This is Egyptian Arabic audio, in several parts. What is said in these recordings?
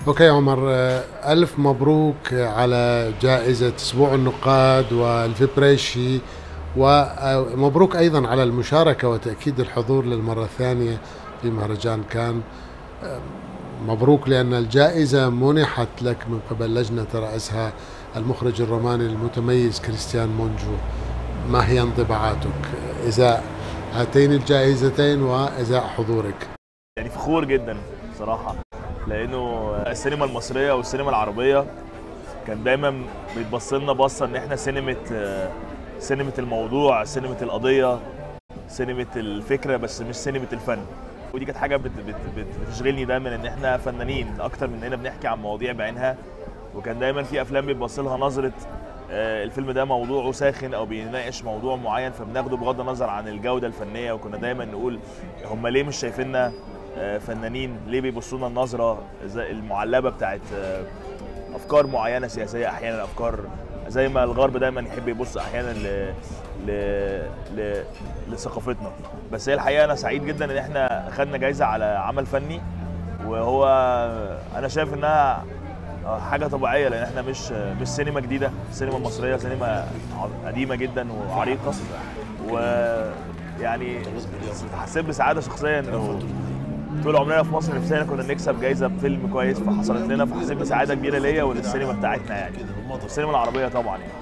اوكي عمر آه، الف مبروك على جائزه اسبوع النقاد والفيبريشي ومبروك ايضا على المشاركه وتاكيد الحضور للمره الثانيه في مهرجان كان آه، مبروك لان الجائزه منحت لك من قبل لجنه راسها المخرج الروماني المتميز كريستيان مونجو ما هي انطباعاتك ازاء هاتين الجائزتين وازاء حضورك يعني فخور جدا بصراحه لانه السينما المصريه والسينما العربيه كان دايما بيتبص لنا بصه ان احنا سينما سينما الموضوع سينما القضيه سينما الفكره بس مش سينما الفن ودي كانت حاجه بت بت بت بتشغلني دايما ان احنا فنانين اكتر من اننا بنحكي عن مواضيع بعينها وكان دايما في افلام بيتبص لها نظره آه، الفيلم ده موضوعه ساخن او بيناقش موضوع معين فبناخده بغض النظر عن الجوده الفنيه وكنا دايما نقول هم ليه مش شايفيننا آه، فنانين ليه بيبصوا لنا النظره زي المعلبه بتاعت آه، افكار معينه سياسيه احيانا افكار زي ما الغرب دايما يحب يبص احيانا ل... ل... ل... لثقافتنا بس هي الحقيقه انا سعيد جدا ان احنا خدنا جايزه على عمل فني وهو انا شايف انها حاجه طبيعيه لان احنا مش مش سينما جديده السينما المصريه سينما قديمه جدا وعريقه ويعني حسيت بسعاده شخصيه انه طول عمرنا في مصر نفسنا كنا نكسب جايزه بفيلم كويس فحصلت لنا فحسيت بسعاده كبيره ليا وللسينما بتاعتنا يعني السينما العربيه طبعا يعني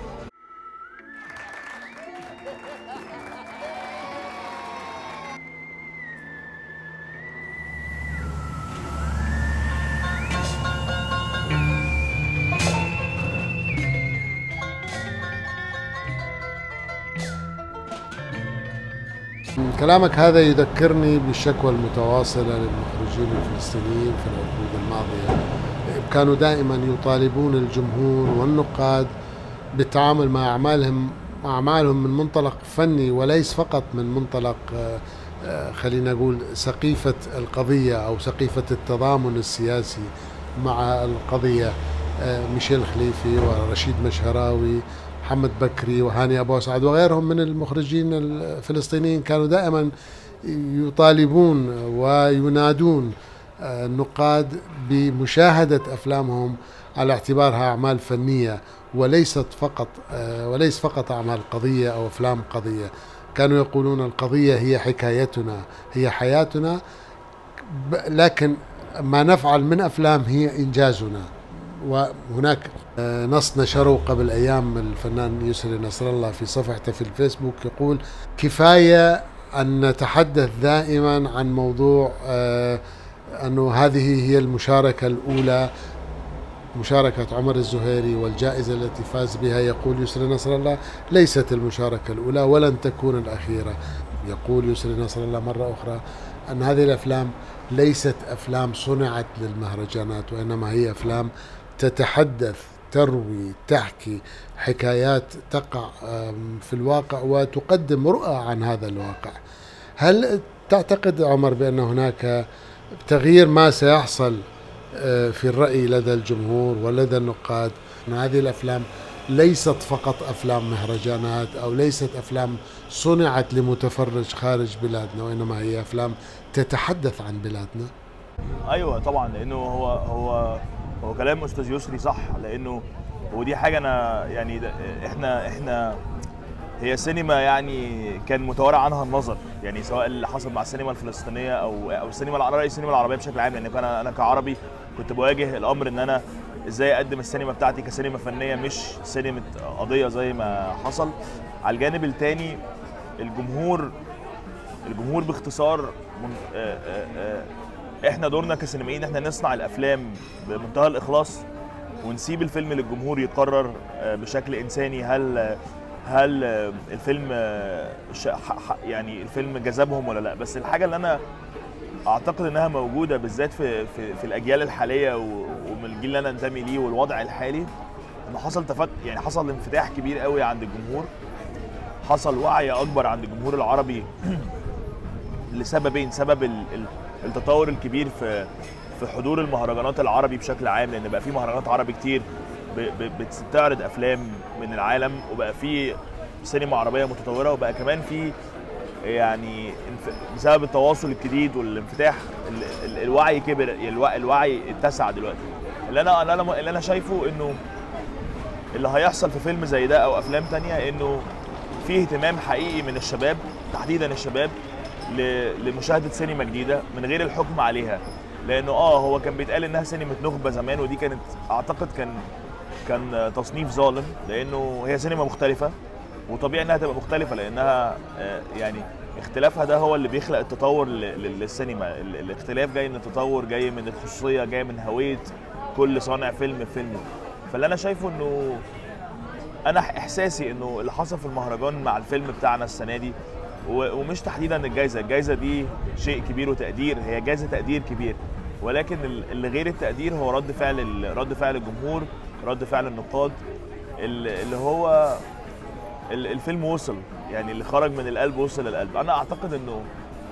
كلامك هذا يذكرني بالشكوى المتواصلة للمخرجين الفلسطينيين في العقود الماضية كانوا دائما يطالبون الجمهور والنقاد بالتعامل مع أعمالهم مع أعمالهم من منطلق فني وليس فقط من منطلق آه، آه، خلينا نقول سقيفة القضية أو سقيفة التضامن السياسي مع القضية آه، ميشيل خليفي ورشيد مشهراوي محمد بكري وهاني ابو اسعد وغيرهم من المخرجين الفلسطينيين كانوا دائما يطالبون وينادون النقاد بمشاهده افلامهم على اعتبارها اعمال فنيه وليست فقط وليس فقط اعمال قضيه او افلام قضيه كانوا يقولون القضيه هي حكايتنا هي حياتنا لكن ما نفعل من افلام هي انجازنا وهناك آه، نص نشره قبل ايام الفنان يسري نصر الله في صفحته في الفيسبوك يقول كفايه ان نتحدث دائما عن موضوع آه، انه هذه هي المشاركه الاولى مشاركة عمر الزهيري والجائزة التي فاز بها يقول يسري نصر الله ليست المشاركة الأولى ولن تكون الأخيرة يقول يسري نصر الله مرة أخرى أن هذه الأفلام ليست أفلام صنعت للمهرجانات وإنما هي أفلام تتحدث تروي تحكي حكايات تقع في الواقع وتقدم رؤى عن هذا الواقع هل تعتقد عمر بأن هناك تغيير ما سيحصل آه، في الرأي لدى الجمهور ولدى النقاد أن هذه الأفلام ليست فقط أفلام مهرجانات أو ليست أفلام صنعت لمتفرج خارج بلادنا وإنما هي أفلام تتحدث عن بلادنا أيوة طبعا لأنه هو هو هو كلام استاذ يسري صح لانه ودي حاجه انا يعني احنا احنا هي سينما يعني كان متوارى عنها النظر يعني سواء اللي حصل مع السينما الفلسطينيه او او السينما العربيه السينما العربيه بشكل عام لان يعني انا انا كعربي كنت بواجه الامر ان انا ازاي اقدم السينما بتاعتي كسينما فنيه مش سينما قضيه زي ما حصل على الجانب الثاني الجمهور الجمهور باختصار من آآ آآ احنا دورنا كسينمائيين احنا نصنع الافلام بمنتهى الاخلاص ونسيب الفيلم للجمهور يقرر آه، بشكل انساني هل هل الفيلم آه، يعني الفيلم جذبهم ولا لا بس الحاجه اللي انا اعتقد انها موجوده بالذات في في, في الاجيال الحاليه ومن الجيل اللي انا انتمي ليه والوضع الحالي انه حصل تفت يعني حصل انفتاح كبير قوي عند الجمهور حصل وعي اكبر عند الجمهور العربي لسببين سبب التطور الكبير في في حضور المهرجانات العربي بشكل عام لان بقى في مهرجانات عربي كتير بتستعرض افلام من العالم وبقى في سينما عربيه متطوره وبقى كمان في يعني بسبب التواصل الجديد والانفتاح الوعي كبر الوعي اتسع دلوقتي اللي انا اللي انا اللي انا شايفه انه اللي هيحصل في فيلم زي ده او افلام تانية انه في اهتمام حقيقي من الشباب تحديدا الشباب ل- لمشاهده سينما جديده من غير الحكم عليها لانه اه هو كان بيتقال انها سينما نخبه زمان ودي كانت اعتقد كان كان تصنيف ظالم لانه هي سينما مختلفه وطبيعي انها تبقى مختلفه لانها آه، يعني اختلافها ده هو اللي بيخلق التطور ل- ل- للسينما ال- الاختلاف جاي من التطور جاي من الخصوصيه جاي من هويه كل صانع فيلم في فيلمه فاللي انا شايفه انه انا احساسي انه اللي حصل في المهرجان مع الفيلم بتاعنا السنه دي و- ومش تحديدا الجائزه الجائزه دي شيء كبير وتقدير هي جائزه تقدير كبير ولكن ال- اللي غير التقدير هو رد فعل ال- رد فعل الجمهور رد فعل النقاد ال- اللي هو ال- الفيلم وصل يعني اللي خرج من القلب وصل للقلب انا اعتقد انه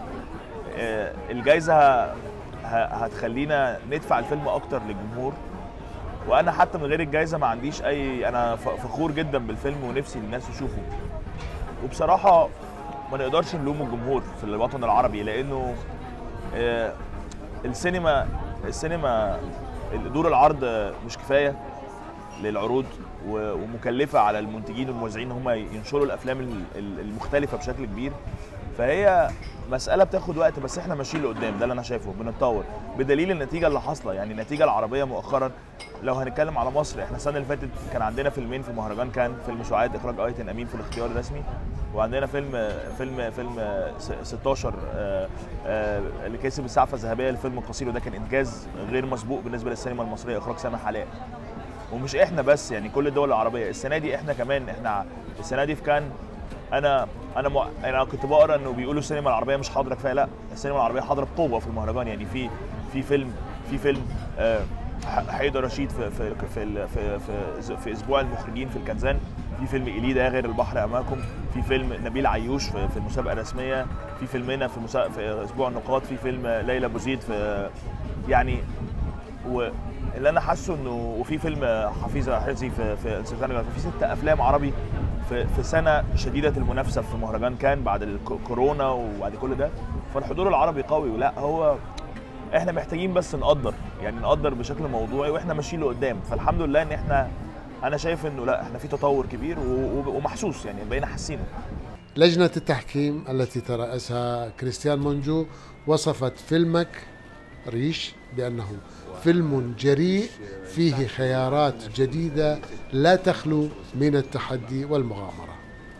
آه، الجائزه ه- هتخلينا ندفع الفيلم اكتر للجمهور وانا حتى من غير الجائزه ما عنديش اي انا ف- فخور جدا بالفيلم ونفسي الناس تشوفه وبصراحه ما نقدرش نلوم الجمهور في الوطن العربي لانه آه، السينما السينما دور العرض مش كفايه للعروض و- ومكلفه على المنتجين والموزعين ان هم ينشروا الافلام ال- ال- المختلفه بشكل كبير فهي مساله بتاخد وقت بس احنا ماشيين لقدام ده اللي انا شايفه بنتطور بدليل النتيجه اللي حاصله يعني النتيجه العربيه مؤخرا لو هنتكلم على مصر احنا السنه اللي فاتت كان عندنا فيلمين في المهرجان كان فيلم سعاد اخراج ايتن امين في الاختيار الرسمي وعندنا فيلم فيلم فيلم س- 16 آه، آه، اللي كسب السعفه الذهبيه للفيلم القصير وده كان انجاز غير مسبوق بالنسبه للسينما المصريه اخراج سامح علاء ومش احنا بس يعني كل الدول العربيه السنه دي احنا كمان احنا السنه دي في كان انا انا مع... انا كنت بقرا انه بيقولوا السينما العربيه مش حاضره كفايه لا السينما العربيه حاضره بقوه في المهرجان يعني في في فيلم في فيلم آه، ح- حيدر رشيد في في في ال- في, في, في اسبوع المخرجين في الكنزان في فيلم إليدا غير البحر امامكم في فيلم نبيل عيوش في, في المسابقه الرسميه في فيلمنا في, مسا... في اسبوع النقاط في فيلم ليلى بوزيد في يعني واللي انا حاسه انه وفي فيلم حفيظه حرزي في في انستغرام في ست افلام عربي في في سنه شديده المنافسه في مهرجان كان بعد الكورونا وبعد كل ده فالحضور العربي قوي ولا هو احنا محتاجين بس نقدر يعني نقدر بشكل موضوعي واحنا ماشيين لقدام فالحمد لله ان احنا انا شايف انه لا احنا في تطور كبير و- و- ومحسوس يعني بقينا حاسينه لجنة التحكيم التي ترأسها كريستيان مونجو وصفت فيلمك ريش بأنه فيلم جريء فيه خيارات جديدة لا تخلو من التحدي والمغامرة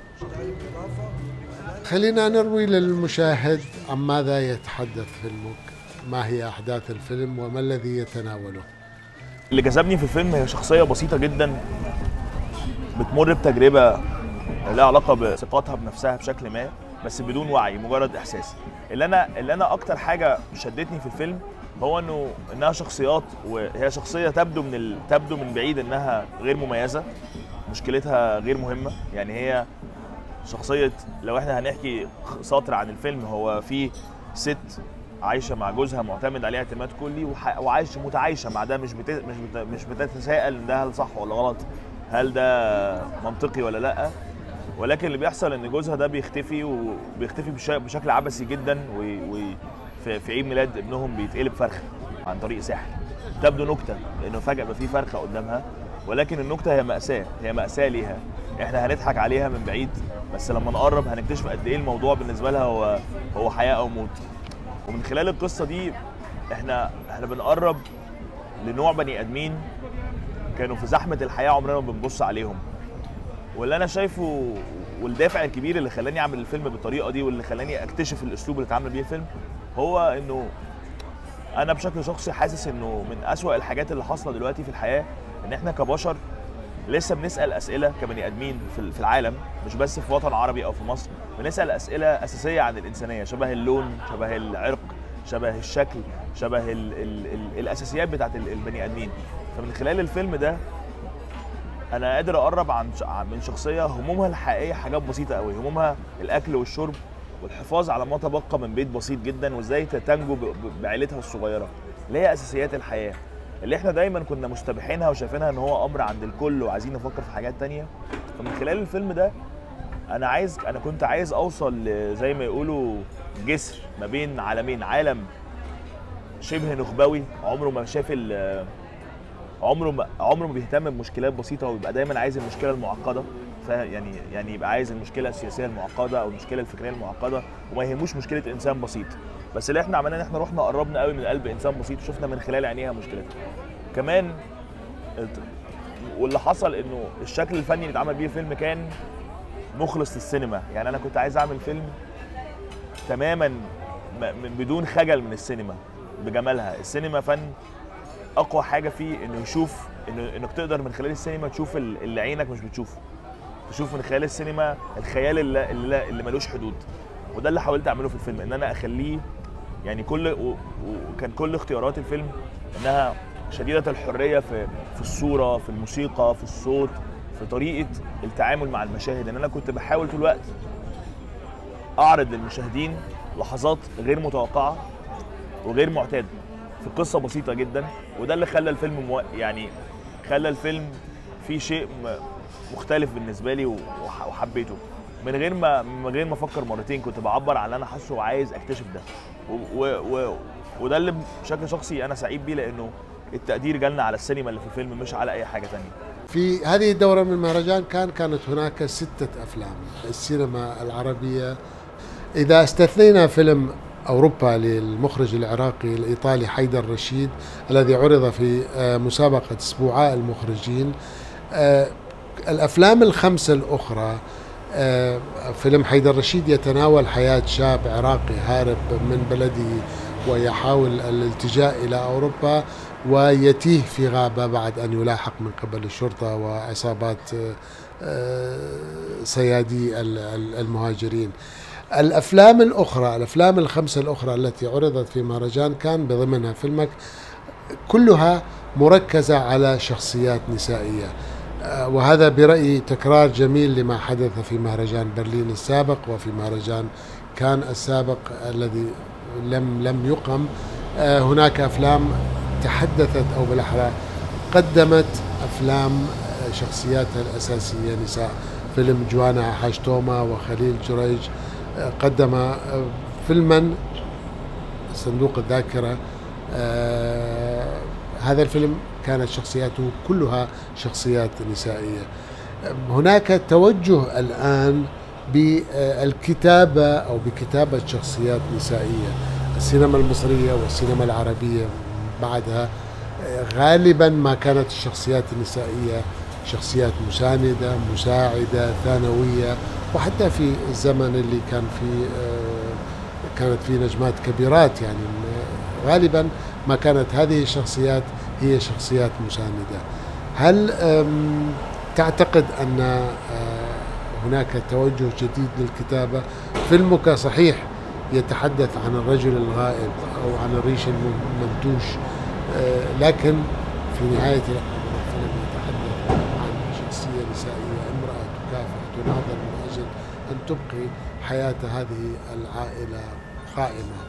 خلينا نروي للمشاهد عن ماذا يتحدث فيلمك ما هي أحداث الفيلم وما الذي يتناوله اللي جذبني في الفيلم هي شخصيه بسيطه جدا بتمر بتجربه لها علاقه بثقتها بنفسها بشكل ما بس بدون وعي مجرد احساس اللي انا اللي انا اكتر حاجه شدتني في الفيلم هو انه انها شخصيات وهي شخصيه تبدو من ال... تبدو من بعيد انها غير مميزه مشكلتها غير مهمه يعني هي شخصيه لو احنا هنحكي سطر عن الفيلم هو في ست عايشه مع جوزها معتمد عليه اعتماد كلي وح- وعايشه متعايشه مع ده مش بت... مش بت... مش بتتساءل ان ده هل صح ولا غلط هل ده منطقي ولا لا ولكن اللي بيحصل ان جوزها ده بيختفي وبيختفي بش... بشكل عبثي جدا و... و... في... في عيد ميلاد ابنهم بيتقلب فرخه عن طريق سحر تبدو نكته لانه فجاه بقى في فرخه قدامها ولكن النكته هي ماساه هي ماساه ليها احنا هنضحك عليها من بعيد بس لما نقرب هنكتشف قد ايه الموضوع بالنسبه لها هو هو حياه او موت ومن خلال القصه دي احنا احنا بنقرب لنوع بني ادمين كانوا في زحمه الحياه عمرنا ما بنبص عليهم واللي انا شايفه والدافع الكبير اللي خلاني اعمل الفيلم بالطريقه دي واللي خلاني اكتشف الاسلوب اللي اتعمل بيه الفيلم هو انه انا بشكل شخصي حاسس انه من اسوأ الحاجات اللي حاصله دلوقتي في الحياه ان احنا كبشر لسه بنسال اسئله كبني ادمين في في العالم مش بس في وطن عربي او في مصر بنسال اسئله اساسيه عن الانسانيه شبه اللون شبه العرق شبه الشكل شبه ال ال ال الاساسيات بتاعت ال- البني ادمين فمن خلال الفيلم ده انا قادر اقرب عن ش- عن- من شخصيه همومها الحقيقيه حاجات بسيطه قوي همومها الاكل والشرب والحفاظ على ما تبقى من بيت بسيط جدا وازاي تنجو ب- ب- بعيلتها الصغيره اللي هي اساسيات الحياه اللي احنا دايما كنا مستبيحينها وشايفينها ان هو امر عند الكل وعايزين نفكر في حاجات تانية فمن خلال الفيلم ده انا عايز انا كنت عايز اوصل ل- زي ما يقولوا جسر ما بين عالمين عالم شبه نخبوي عمره ما شاف ال- عمره ما عمره ما بيهتم بمشكلات بسيطه وبيبقى دايما عايز المشكله المعقده ف يعني يعني يبقى عايز المشكله السياسيه المعقده او المشكله الفكريه المعقده وما يهموش مشكله انسان بسيط بس اللي احنا عملناه ان احنا رحنا قربنا قوي من قلب انسان بسيط وشفنا من خلال عينيها مشكلته كمان الت- واللي حصل انه الشكل الفني اللي اتعمل بيه الفيلم كان مخلص للسينما يعني انا كنت عايز اعمل فيلم تماما م- من بدون خجل من السينما بجمالها السينما فن اقوى حاجه فيه انه يشوف انه انك تقدر من خلال السينما تشوف ال- اللي عينك مش بتشوفه تشوف من خلال السينما الخيال اللي, اللي, اللي ملوش حدود وده اللي حاولت اعمله في الفيلم ان انا اخليه يعني كل و- وكان كل اختيارات الفيلم انها شديده الحريه في في الصوره في الموسيقى في الصوت في طريقه التعامل مع المشاهد ان انا كنت بحاول طول الوقت اعرض للمشاهدين لحظات غير متوقعه وغير معتاده في قصه بسيطه جدا وده اللي خلى الفيلم مو... يعني خلى الفيلم فيه شيء م- مختلف بالنسبه لي وح- وحبيته من غير ما من غير ما افكر مرتين كنت بعبر عن اللي انا حاسه وعايز اكتشف ده و... و... و... وده اللي بشكل شخصي انا سعيد بيه لانه التقدير جالنا على السينما اللي في الفيلم مش على اي حاجه تانية في هذه الدورة من المهرجان كان كانت هناك ستة أفلام السينما العربية إذا استثنينا فيلم أوروبا للمخرج العراقي الإيطالي حيدر رشيد الذي عرض في آه، مسابقة أسبوعاء المخرجين آه، الأفلام الخمسة الأخرى آه، فيلم حيدر رشيد يتناول حياة شاب عراقي هارب من بلده ويحاول الالتجاء إلى أوروبا ويتيه في غابة بعد أن يلاحق من قبل الشرطة وعصابات آه، آه، صيادي ال- ال- المهاجرين الأفلام الأخرى الأفلام الخمسة الأخرى التي عرضت في مهرجان كان بضمنها فيلمك كلها مركزة على شخصيات نسائية آه، وهذا برأيي تكرار جميل لما حدث في مهرجان برلين السابق وفي مهرجان كان السابق الذي لم لم يقم آه، هناك أفلام تحدثت أو بالأحرى قدمت أفلام آه، شخصياتها الأساسية نساء فيلم جوانا حاشتوما وخليل جريج آه، قدم آه، فيلما صندوق الذاكرة آه هذا الفيلم كانت شخصياته كلها شخصيات نسائية هناك توجه الآن بالكتابة أو بكتابة شخصيات نسائية السينما المصرية والسينما العربية بعدها آه، غالبا ما كانت الشخصيات النسائية شخصيات مساندة مساعدة ثانوية وحتى في الزمن اللي كان فيه آه، كانت في نجمات كبيرات يعني م- غالبا ما كانت هذه الشخصيات هي شخصيات مساندة هل أم، تعتقد أن آه، هناك توجه جديد للكتابة فيلمك صحيح يتحدث عن الرجل الغائب أو عن الريش المنتوش آه، لكن في نهاية الأمر الفيلم يتحدث عن شخصية نسائية امرأة تكافح تناضل من أجل أن تبقي حياة هذه العائلة قائمة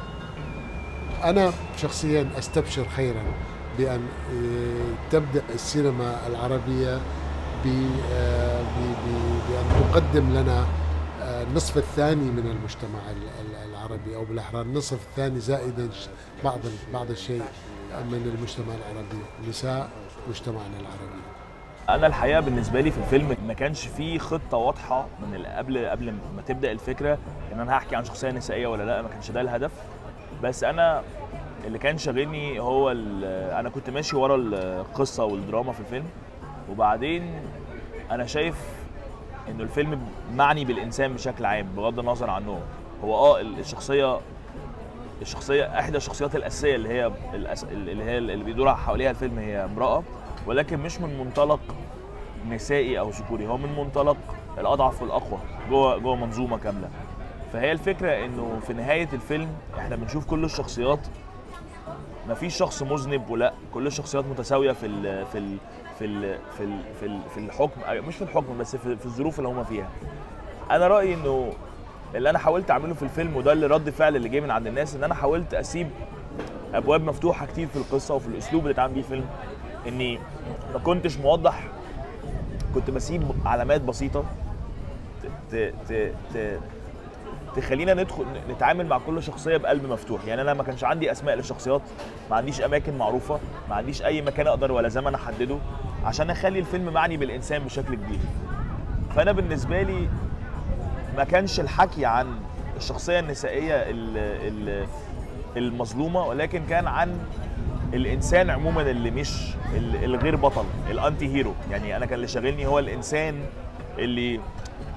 أنا شخصيا أستبشر خيرا بأن آه، تبدأ السينما العربية ب- آه، ب- ب- بأن تقدم لنا آه، النصف الثاني من المجتمع ال- ال- العربي أو بالأحرى النصف الثاني زائدا ش- بعض ال- بعض الشيء من المجتمع العربي نساء مجتمعنا العربي انا الحقيقه بالنسبه لي في الفيلم ما كانش فيه خطه واضحه من ال- قبل قبل ما تبدا الفكره ان انا هحكي عن شخصيه نسائيه ولا لا ما كانش ده الهدف بس انا اللي كان شاغلني هو ال- انا كنت ماشي ورا القصه والدراما في الفيلم وبعدين انا شايف انه الفيلم معني بالانسان بشكل عام بغض النظر عنه هو اه ال- الشخصيه الشخصيه احدى الشخصيات الاساسيه اللي هي الأس... اللي هي اللي بيدور حواليها الفيلم هي امراه ولكن مش من منطلق نسائي او ذكوري هو من منطلق الاضعف والاقوى جوه جوه منظومه كامله فهي الفكره انه في نهايه الفيلم احنا بنشوف كل الشخصيات مفيش شخص مذنب ولا كل الشخصيات متساويه في ال في ال في ال في ال في, ال في الحكم أو مش في الحكم بس في, في الظروف اللي هم فيها انا رايي انه اللي انا حاولت اعمله في الفيلم وده اللي رد فعل اللي جه من عند الناس ان انا حاولت اسيب ابواب مفتوحه كتير في القصه وفي الاسلوب اللي اتعمل بيه الفيلم اني ما كنتش موضح كنت بسيب علامات بسيطه ت ت ت ت تخلينا ندخل نتعامل مع كل شخصيه بقلب مفتوح يعني انا ما كانش عندي اسماء للشخصيات ما عنديش اماكن معروفه ما عنديش اي مكان اقدر ولا زمن احدده عشان اخلي الفيلم معني بالانسان بشكل كبير فانا بالنسبه لي ما كانش الحكي عن الشخصيه النسائيه ال- ال- المظلومه ولكن كان عن الانسان عموما اللي مش ال- الغير بطل الانتي هيرو يعني انا كان اللي شاغلني هو الانسان اللي م-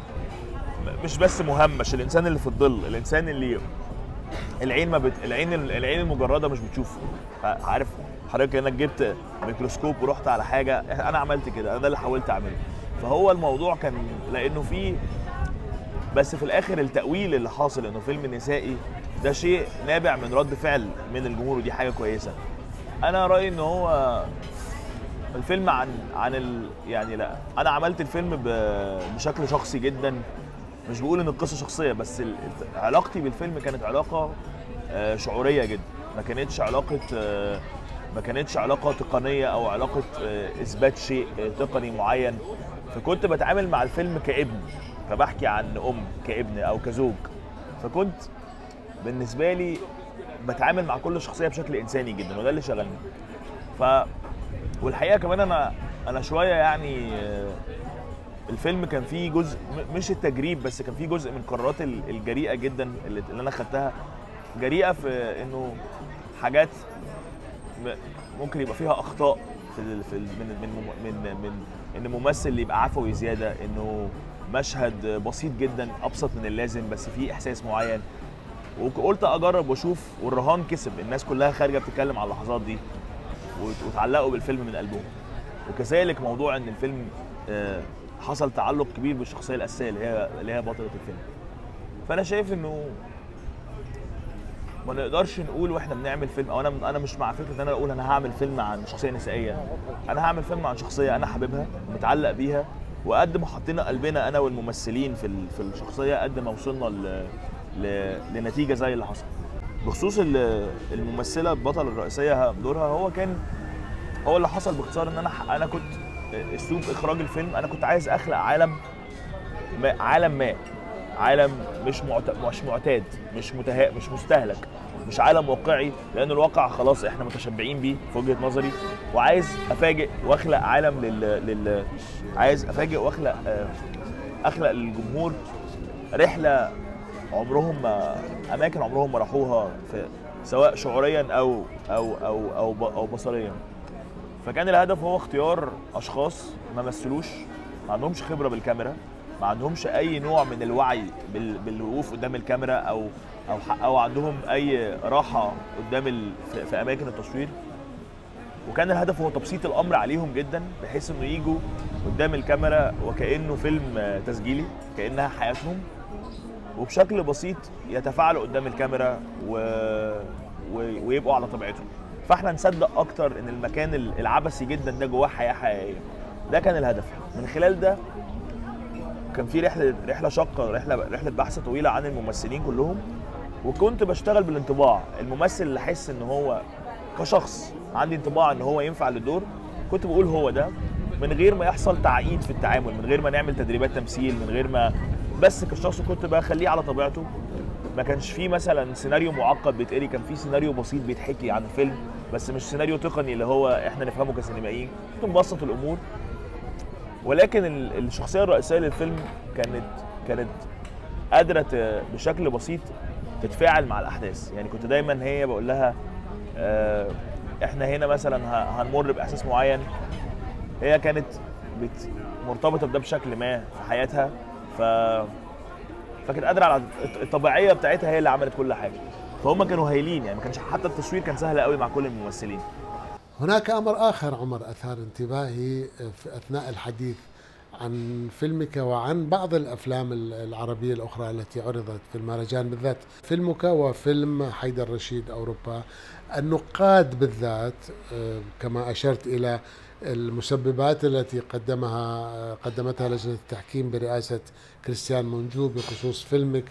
مش بس مهمش الانسان اللي في الظل الانسان اللي العين ما بت... العين العين المجرده مش بتشوفه ع- عارف حضرتك انك جبت ميكروسكوب ورحت على حاجه انا عملت كده انا ده اللي حاولت اعمله فهو الموضوع كان لانه فيه بس في الاخر التاويل اللي حاصل انه فيلم نسائي ده شيء نابع من رد فعل من الجمهور ودي حاجه كويسه انا رايي ان هو الفيلم عن عن ال يعني لا انا عملت الفيلم ب- بشكل شخصي جدا مش بقول ان القصه شخصيه بس ال- ال- علاقتي بالفيلم كانت علاقه آه، شعوريه جدا ما كانتش علاقه آه، ما كانتش علاقه تقنيه او علاقه آه، اثبات شيء آه، تقني معين فكنت بتعامل مع الفيلم كابن فبحكي عن ام كابن او كزوج فكنت بالنسبه لي بتعامل مع كل شخصيه بشكل انساني جدا وده اللي شغلني ف والحقيقه كمان انا انا شويه يعني آه، الفيلم كان فيه جزء م- مش التجريب بس كان فيه جزء من القرارات ال- الجريئه جدا اللي, اللي انا خدتها جريئه في انه حاجات م- ممكن يبقى فيها اخطاء في ال- في ال- من من من من ان ممثل يبقى عفوي زياده انه مشهد بسيط جدا ابسط من اللازم بس فيه احساس معين وقلت اجرب واشوف والرهان كسب الناس كلها خارجه بتتكلم على اللحظات دي وت- وتعلقوا بالفيلم من قلبهم وكذلك موضوع ان الفيلم آه، حصل تعلق كبير بالشخصيه الاساسيه اللي هي اللي هي بطله الفيلم فانا شايف انه ما نقدرش نقول واحنا بنعمل فيلم او انا انا مش مع فكره ان انا اقول انا هعمل فيلم عن شخصيه نسائيه انا هعمل فيلم عن شخصيه انا حاببها متعلق بيها وقد ما حطينا قلبنا انا والممثلين في ال- في الشخصيه قد ما وصلنا ل... ل... لنتيجه زي اللي حصل بخصوص ال- الممثله البطله الرئيسيه دورها هو كان هو اللي حصل باختصار ان انا انا كنت اسلوب اخراج الفيلم انا كنت عايز اخلق عالم ما عالم ما عالم مش معت... مش معتاد مش مته... مش مستهلك مش عالم واقعي لان الواقع خلاص احنا متشبعين بيه في وجهه نظري وعايز افاجئ واخلق عالم لل, لل... عايز افاجئ واخلق آه، اخلق للجمهور رحله عمرهم ما اماكن عمرهم ما راحوها في سواء شعوريا او او او او, ب- أو بصريا فكان الهدف هو اختيار اشخاص ما مثلوش ما عندهمش خبره بالكاميرا ما عندهمش اي نوع من الوعي بال- بالوقوف قدام الكاميرا او او ح- او عندهم اي راحه قدام ال... في, في اماكن التصوير وكان الهدف هو تبسيط الامر عليهم جدا بحيث انه يجوا قدام الكاميرا وكانه فيلم آه، تسجيلي كانها حياتهم وبشكل بسيط يتفاعلوا قدام الكاميرا و... و... ويبقوا على طبيعتهم فاحنا نصدق اكتر ان المكان ال- العبثي جدا ده جواه حياه حقيقيه ده كان الهدف من خلال ده كان في رحله رحله شاقه رحله رحله بحث طويله عن الممثلين كلهم وكنت بشتغل بالانطباع الممثل اللي احس ان هو كشخص عندي انطباع ان هو ينفع للدور كنت بقول هو ده من غير ما يحصل تعقيد في التعامل من غير ما نعمل تدريبات تمثيل من غير ما بس كشخص كنت بخليه على طبيعته ما كانش فيه مثلا سيناريو معقد بيتقري كان فيه سيناريو بسيط بيتحكي عن الفيلم بس مش سيناريو تقني اللي هو احنا نفهمه كسينمائيين كنت مبسط الامور ولكن ال- الشخصيه الرئيسيه للفيلم كانت كانت قادره ت- بشكل بسيط تتفاعل مع الاحداث يعني كنت دايما هي بقول لها آه، احنا هنا مثلا ه- هنمر باحساس معين هي كانت بت مرتبطه بده بشكل ما في حياتها ف فكانت قادره على الط- الطبيعيه بتاعتها هي اللي عملت كل حاجه فهم كانوا هايلين يعني ما كانش حتى التصوير كان سهل قوي مع كل الممثلين هناك امر اخر عمر اثار انتباهي في اثناء الحديث عن فيلمك وعن بعض الافلام العربيه الاخرى التي عرضت في المهرجان بالذات فيلمك وفيلم حيدر رشيد اوروبا النقاد بالذات آه، كما اشرت الى المسببات التي قدمها قدمتها لجنه التحكيم برئاسه كريستيان مونجو بخصوص فيلمك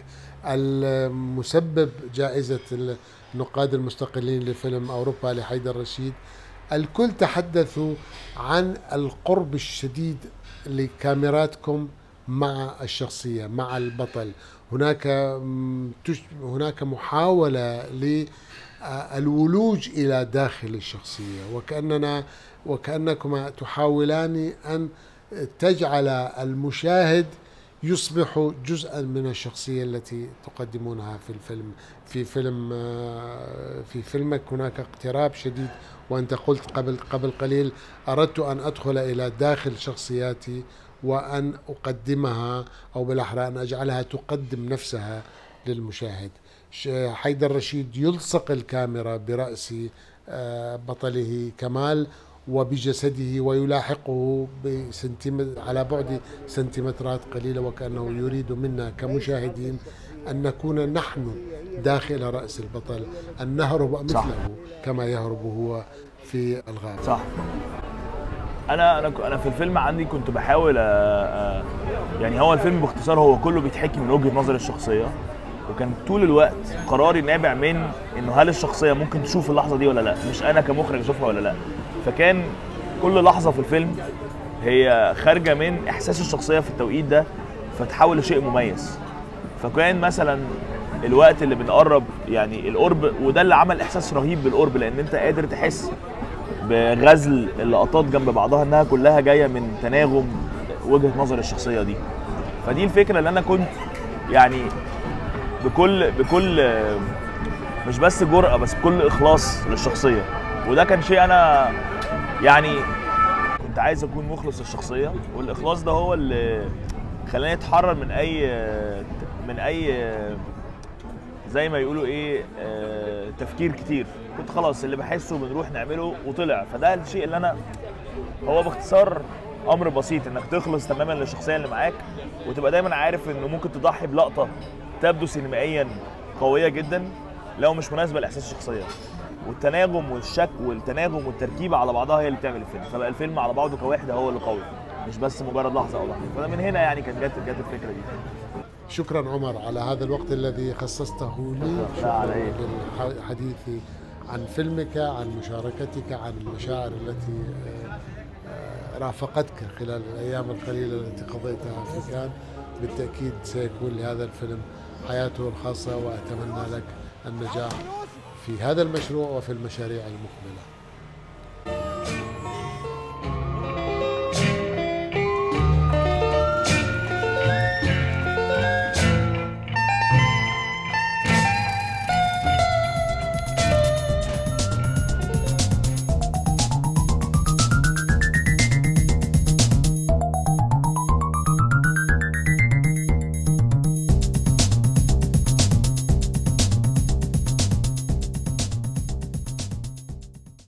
المسبب جائزه النقاد المستقلين لفيلم اوروبا لحيدر رشيد الكل تحدثوا عن القرب الشديد لكاميراتكم مع الشخصية مع البطل هناك هناك محاولة للولوج إلى داخل الشخصية وكأننا وكأنكما تحاولان أن تجعل المشاهد يصبح جزءا من الشخصية التي تقدمونها في الفيلم في فيلم في فيلمك هناك اقتراب شديد وأنت قلت قبل قبل قليل أردت أن أدخل إلى داخل شخصياتي وأن أقدمها أو بالأحرى أن أجعلها تقدم نفسها للمشاهد حيدر رشيد يلصق الكاميرا برأس آه، بطله كمال وبجسده ويلاحقه بسنتيمتر على بعد سنتيمترات قليلة وكأنه يريد منا كمشاهدين أن نكون نحن داخل رأس البطل أن نهرب مثله صح. كما يهرب هو في الغابة صح انا انا انا في الفيلم عندي كنت بحاول أ... أ... يعني هو الفيلم باختصار هو كله بيتحكي من وجهه نظر الشخصيه وكان طول الوقت قراري نابع من انه هل الشخصيه ممكن تشوف اللحظه دي ولا لا مش انا كمخرج اشوفها ولا لا فكان كل لحظه في الفيلم هي خارجه من احساس الشخصيه في التوقيت ده فتحول لشيء مميز فكان مثلا الوقت اللي بنقرب يعني القرب وده اللي عمل احساس رهيب بالقرب لان انت قادر تحس بغزل اللقطات جنب بعضها انها كلها جايه من تناغم وجهه نظر الشخصيه دي فدي الفكره اللي انا كنت يعني بكل بكل مش بس جرأة بس بكل إخلاص للشخصية وده كان شيء أنا يعني كنت عايز أكون مخلص للشخصية والإخلاص ده هو اللي خلاني أتحرر من أي من أي زي ما يقولوا ايه آه تفكير كتير كنت خلاص اللي بحسه بنروح نعمله وطلع فده الشيء اللي انا هو باختصار امر بسيط انك تخلص تماما للشخصيه اللي معاك وتبقى دايما عارف انه ممكن تضحي بلقطه تبدو سينمائيا قويه جدا لو مش مناسبه لاحساس الشخصيه والتناغم والشك والتناغم والتركيبه على بعضها هي اللي بتعمل الفيلم فبقى الفيلم على بعضه كوحده هو اللي قوي مش بس مجرد لحظه او لحظه فده من هنا يعني كانت جت جت الفكره دي شكرا عمر على هذا الوقت الذي خصصته لي للحديث عن فيلمك عن مشاركتك عن المشاعر التي آه، رافقتك خلال الايام القليله التي قضيتها في كان بالتاكيد سيكون لهذا الفيلم حياته الخاصه واتمنى لك النجاح في هذا المشروع وفي المشاريع المقبله